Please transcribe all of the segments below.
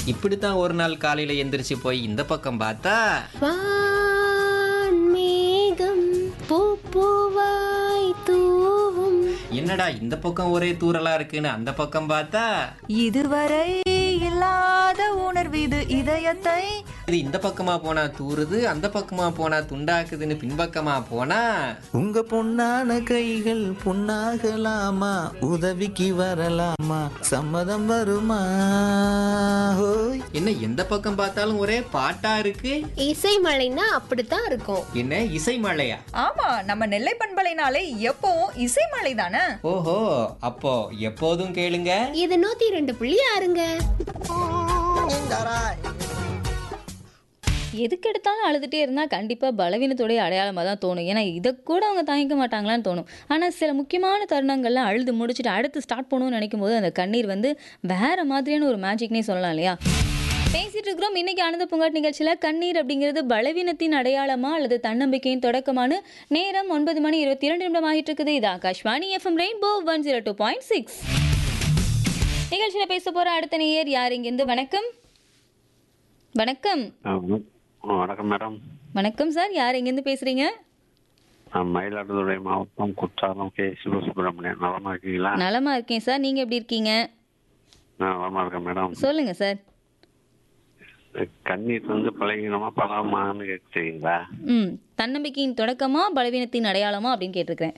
இப்படித்தான் ஒரு நாள் காலையில எந்திரிச்சு போய் இந்த பக்கம் பார்த்தா வான்மேகம் பூப்பூவாய் தூவும் என்னடா இந்த பக்கம் ஒரே தூறலா இருக்குன்னு அந்த பக்கம் பார்த்தா இதுவரை இல்லாத உணர்வு இது இதயத்தை இது இந்த பக்கமா போனா தூறுது அந்த பக்கமா போனா துண்டாக்குதுன்னு பின்பக்கமா போனா உங்க பொன்னான கைகள் பொன்னாகலாமா உதவிக்கு வரலாமா சம்மதம் வருமா ஹோய் என்ன எந்த பக்கம் பார்த்தாலும் ஒரே பாட்டா இருக்கு இசை மழைன்னா அப்படித்தான் இருக்கும் என்ன இசை மழையா ஆமா நம்ம நெல்லை பண்பலைனாலே எப்பவும் இசை மலை தானே ஓஹோ அப்போ எப்போதும் கேளுங்க இது நூத்தி ரெண்டு புள்ளி ஆறுங்க எதுக்கு எடுத்தாலும் அழுதுகிட்டே இருந்தால் கண்டிப்பாக பலவீனத்துடைய அடையாளமாக தான் தோணும் ஏன்னா இதை கூட அவங்க தாங்கிக்க மாட்டாங்களான்னு தோணும் ஆனால் சில முக்கியமான தருணங்கள்லாம் அழுது முடிச்சுட்டு அடுத்து ஸ்டார்ட் பண்ணணும்னு நினைக்கும் போது அந்த கண்ணீர் வந்து வேற மாதிரியான ஒரு மேஜிக்னே சொல்லலாம் இல்லையா பேசிட்டு இருக்கிறோம் இன்னைக்கு ஆனந்த பூங்காட் நிகழ்ச்சியில் கண்ணீர் அப்படிங்கிறது பலவீனத்தின் அடையாளமா அல்லது தன்னம்பிக்கையின் தொடக்கமான நேரம் ஒன்பது மணி இருபத்தி இரண்டு நிமிடம் ஆகிட்டு இருக்குது இது Akashvani FM Rainbow one zero two point six நிகழ்ச்சியில் பேச போற அடுத்த நேயர் யார் இங்கிருந்து வணக்கம் வணக்கம் ஆ, வண- ஆ, வணக்கம் மேடம் வணக்கம் சார் யார் எங்கேருந்து பேசுறீங்க நான் மயிலாடுதுறை மாவட்டம் குற்றாலம் கே சிவசுப்பிரமணியன் நலமா இருக்கீங்களா நலமா இருக்கேன் சார் நீங்க எப்படி இருக்கீங்க நான் நலமா இருக்கேன் மேடம் சொல்லுங்க சார் கண்ணீர் வந்து பழகினமா பழமான்னு கேட்குறீங்களா ம் தன்னம்பிக்கையின் தொடக்கமா பலவீனத்தின் அடையாளமா அப்படின்னு கேட்டிருக்கிறேன்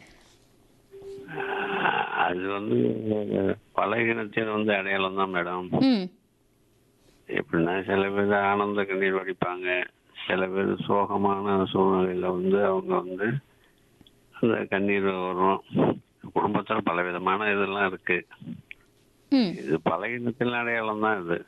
அது வந்து பழகினத்தின் வந்து அடையாளம் தான் மேடம் ம் எப்படின்னா சில பேர் ஆனந்த கண்ணீர் வடிப்பாங்க சில பேர் சோகமான சூழ்நிலையில வந்து அவங்க வந்து அந்த கண்ணீர் வரும் குடும்பத்தில் பல விதமான இதெல்லாம் இருக்கு ம் இது பழகினத்தின் அடையாளம் தான் இது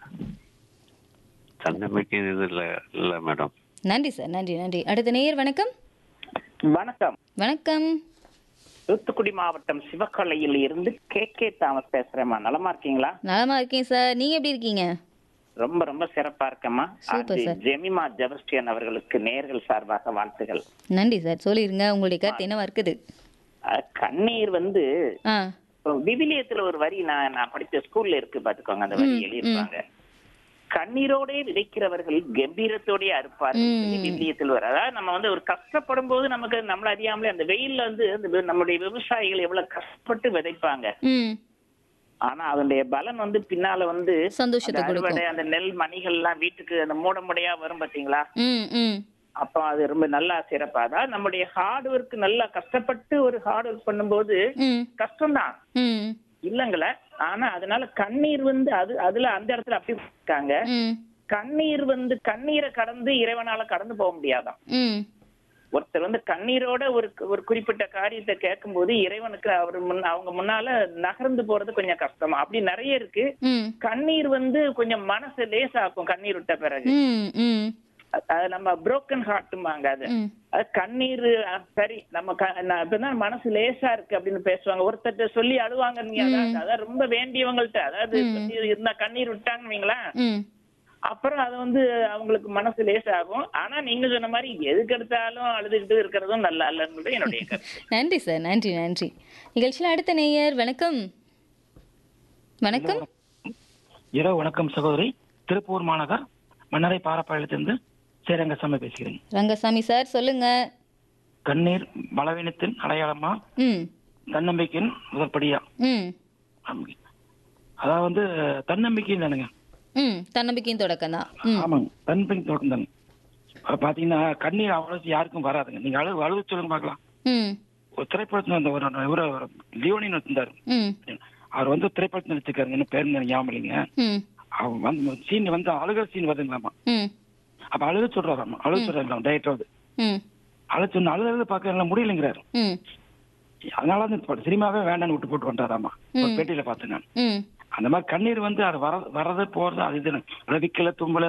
தன்னம்பிக்கை இது இல்லை இல்லை மேடம் நன்றி சார் நன்றி நன்றி அடுத்த நேயர் வணக்கம் வணக்கம் வணக்கம் தூத்துக்குடி மாவட்டம் சிவக்கலையில் இருந்து கே கே தாமஸ் பேசுறேம்மா நலமா இருக்கீங்களா நலமா இருக்கேன் சார் நீங்க எப்படி இருக்கீங்க ரொம்ப ரொம்ப சிறப்பா இருக்கேம்மா சூப்பர் அது சார். ஜெமிமா ஜெபஸ்டியன் அவர்களுக்கு நேர்கள் சார்பாக வாழ்த்துகள் நன்றி சார் சொல்லிருங்க உங்களுடைய கருத்து என்னவா இருக்குது அஹ், கண்ணீர் வந்து ஆ இப்போ விவிலியத்துல ஒரு வரி நான் நான் படிச்ச ஸ்கூல்ல இருக்கு பாத்துக்கோங்க அந்த வரி எழுதியிருப்பாங்க கண்ணீரோடே விதைக்கிறவர்கள் கம்பீரத்தோடே அறுப்பார்கள் சொல்லி விவிலியத்தில் வர அதாவது நம்ம வந்து ஒரு கஷ்டப்படும் போது நமக்கு நம்மள அறியாமலே அந்த வெயில்ல வந்து அந்த வி- நம்முடைய விவசாயிகள் எவ்வளவு கஷ்டப்பட்டு விதைப்பாங்க ம் ஆனா அதனுடைய பலன் வந்து பின்னால வந்து சந்தோஷத்தை அந்த அறுவடை கொடுக்கும் அந்த நெல் மணிகள் எல்லாம் வீட்டுக்கு அந்த மூட முடையா வரும் பாத்தீங்களா ம் ம் அப்ப அது ரொம்ப நல்லா சிறப்பா அதாவது நம்முடைய ஹார்ட் ஒர்க் நல்லா கஷ்டப்பட்டு ஒரு ஹார்ட் ஒர்க் பண்ணும்போது ம் கஷ்டம்தான் ம் இல்லங்கள ஆனா அதனால கண்ணீர் வந்து அது அதுல அந்த இடத்துல அப்படி இருக்காங்க ம் கண்ணீர் வந்து கண்ணீரை கடந்து இறைவனால கடந்து போக முடியாதாம் ம் ஒருத்தர் வந்து கண்ணீரோட ஒரு ஒரு குறிப்பிட்ட காரியத்தை கேட்கும்போது இறைவனுக்கு அவர் முன் அவங்க முன்னால நகர்ந்து போறது கொஞ்சம் கஷ்டம் அப்படி நிறைய இருக்கு ம் கண்ணீர் வந்து கொஞ்சம் மனசு லேசாக்கும் கண்ணீர் விட்ட பிறகு ம் ம் அ- அது நம்ம புரோக்கன் ஹார்ட்டுமாங்க அது ம் அது கண்ணீர் அ, சரி நம்ம க- நான் இப்பதான் மனசு லேசா இருக்கு அப்படின்னு பேசுவாங்க ஒருத்தர்ட்ட சொல்லி அழுவாங்க நீங்க அதான் அதான் ரொம்ப வேண்டியவங்கள்ட்ட அதாவது சொல்லி இருந்தா கண்ணீர் விட்டாங்கன்னு வைங்களேன் ம் அப்புறம் அது வந்து அவங்களுக்கு மனசு லேசாகும் ஆனா நீங்க சொன்ன மாதிரி எதுக்கு எடுத்தாலும் அழுதுகிட்டு இருக்கிறதும் நல்லா இல்லைன்றது என்னுடைய கருத்து நன்றி சார் நன்றி நன்றி நிகழ்ச்சியில் அடுத்த நேயர் வணக்கம் வணக்கம் இரவு வணக்கம் சகோதரி திருப்பூர் மாநகர் மன்னரை பாரப்பாளையத்திலிருந்து சேரங்கசாமி பேசுகிறேன் ரங்கசாமி சார் சொல்லுங்க கண்ணீர் பலவீனத்தின் அடையாளமா ம் தன்னம்பிக்கையின் முதற்படியா ம் ஆமாங்க. அதாவது வந்து தன்னம்பிக்கை தானுங்க ம் தன்னம்பிக்கையின் தொடக்கம் தான் ம் ஆமாங்க தன்னம்பிக்கை தொடக்கம் தாங்க அது பாத்தீங்கன்னா கண்ணீர் அவ்வளவு யாருக்கும் வராதுங்க நீங்க அழுது அழுது சொல்லுங்க பார்க்கலாம் ம் ஒரு திரைப்படத்துல அந்த ஒரு இவர லியோனின் இருந்தாரு ம் அவர் வந்து திரைப்படத்தில் நடிச்சிருக்காருங்க என்ன பேர் எனக்கு ஞாபகம் இல்லைங்க ம் அவர் வந்து சீன் வந்து அழுகிற சீன் வருதுங்களாமா ம் அப்ப அழுக சொல்றாராமா அழுக சொல்றாங்களாம் டைரக்டர் வந்து ம் அழுது சொன்ன அழுது அழுது பார்க்க எல்லாம் முடியலைங்கிறாரு ம் அதனால அந்த ப- சினிமாவே வேண்டாம்னு விட்டு போட்டு வந்தாராமா ஒரு பேட்டியில பார்த்தேன் நான் ம் அந்த மாதிரி கண்ணீர் வந்து அது வர வர்றது போறது அது இது விக்கல தும்பல